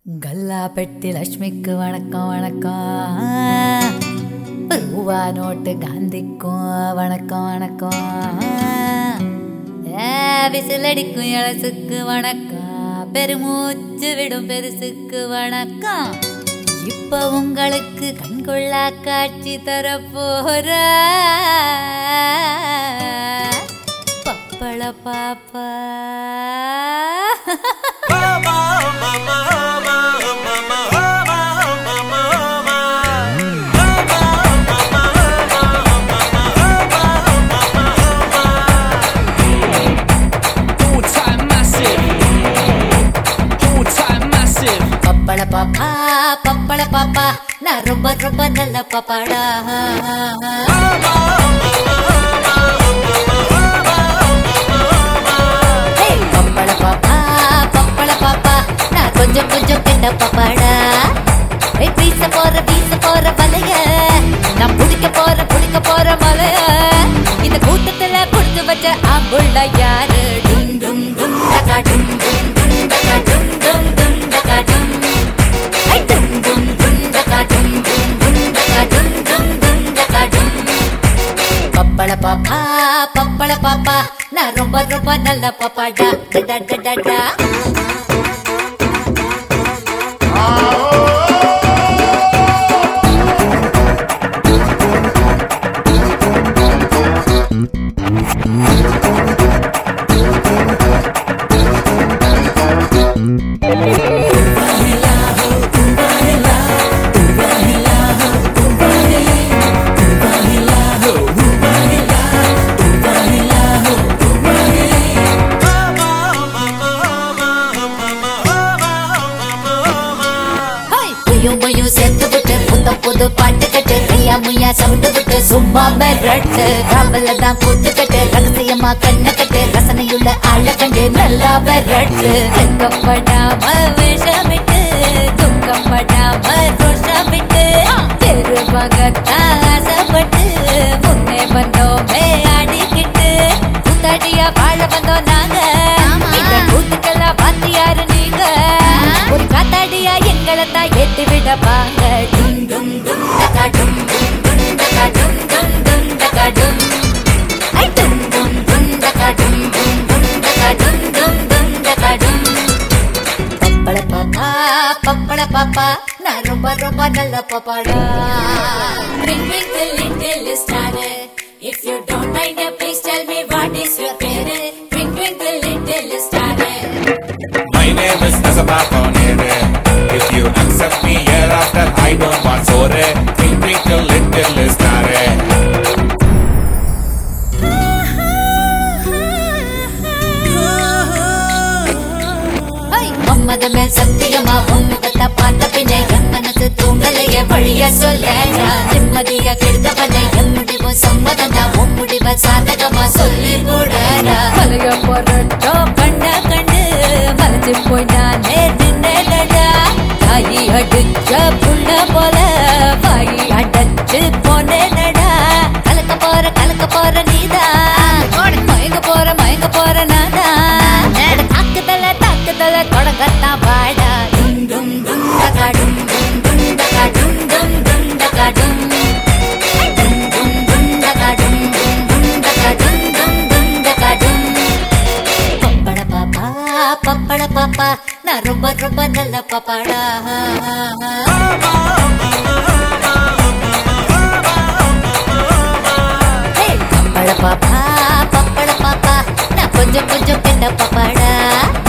கல்லா பெட்டி லட்சுமிக்கு வணக்கம் வணக்கம் ரூபா நோட்டு காந்திக்கும் வணக்கம் வணக்கம் ஏ விசிலடிக்கும் இளசுக்கு வணக்கம் பெருமூச்சு விடும் பெருசுக்கு வணக்கம் இப்ப உங்களுக்கு கண்கொள்ளா காட்சி தரப்போற பப்பள பாப்பா Full time massive. Full time massive. பப்பள பாப்பா பப்பள பாப்பா நான் ரொம்ப ரொம்ப நல்ல பாப்பாடா Hey, பப்பள பாப்பா பப்பள பாப்பா நான் கொஞ்சம் கொஞ்சம் கெட்ட பாப்பாடா ஏய், வீச போற வீச போற வலைய நான் புடிக்க போற புடிக்க போற மலைய இந்த கூட்டத்துல கொடுத்து வச்ச ஆம்புள்ள யாரு டும் டும் டும் டகா டும் டும் டும் டகா டும் டும் டும் டகா டும் ஐ டும் டும் டும் டகா டும் டும் டும் டகா டும் டும் டும் டகா டும் பப்பள பாப்பா பப்பள பாப்பா நான் ரொம்ப ரொம்ப நல்ல பாப்பாடா டடா டடா டா ஹாய் புயும் புயும் சேர்த்து விட்டு புத்த புது பாட்டு கட்டு ரியா முயா சவுண்டு விட்டு சும்மா மிரட்டு காவல தான் கூத்து கட்டு ரகசியமா கண்ண கட்டு ரசனையுள்ள ஆள கண்டு நல்லா மிரட்டு வெக்கப்படாம விஷமிட்டு துக்கப்படாம ரோஷமிட்டு தெருவகத்தான் ஆசைப்பட்டு முன்னே வந்தோமே ஆடிக்கிட்டு கூத்தாடியா வாழ வந்தோம் நாங்க இந்த கூத்துக்கெல்லாம் வாத்தியாரு நீங்க ஒரு காத்தாடியா எங்களை தான் ஏத்தி விட வாங்க டும் டும் டும் டகா டும் டும் டும் டகா டும் டும் டும் டகா டும் ஐ டும் டும் டும் டகா டும் டும் டும் டகா டும் டும் டும் டகா டும் பப்பள பாப்பா பப்பள பாப்பா நான் ரொம்ப ரொம்ப நல்ல பாப்பாடா Twinkle little star If you don't mind please tell me what is your பேரு Twinkle little star My name is Nasaba Konere. If you accept me hereafter, I don't want sore. Twinkle twinkle little star. ஐ, மம்மத மேல் சத்தியமா உன்முகத்தை பார்த்த பின்னே என் மனசு தூங்கலைய வழிய சொல்லடா நிம்மதிய கெடுத்தவனை என் முடிவு சம்மதம்டா உன் முடிவ சாதகமா சொல்லி கூடடா மலைய போறட்டோ கண்ண கண்டு மலைச்சு போய் நானே நின்னடா தாயி அடிச்ச புள்ள போல வாயி அடைச்சு போனேனடா கலக்க போற கலக்க போற நீதான் மயங்க போற மயங்க போற நாதான் தாக்குதல தாக்குதல தொடங்கத்தான் வாடா டும் டும் டும் டகா டும் டும் டும் டகா டும் டும் டும் டகா டும் டும் டும் டும் டகா டும் டும் டும் டகா டும் டும் டும் டகா டும் பப்பட பாப்பா பப்பட பாப்பா நான் ரொம்ப ரொம்ப நல்ல பாப்பாடா Hey, பப்பட பாப்பா பப்பட பாப்பா நான் கொஞ்சம் கொஞ்சம் கெட்ட பாப்பாடா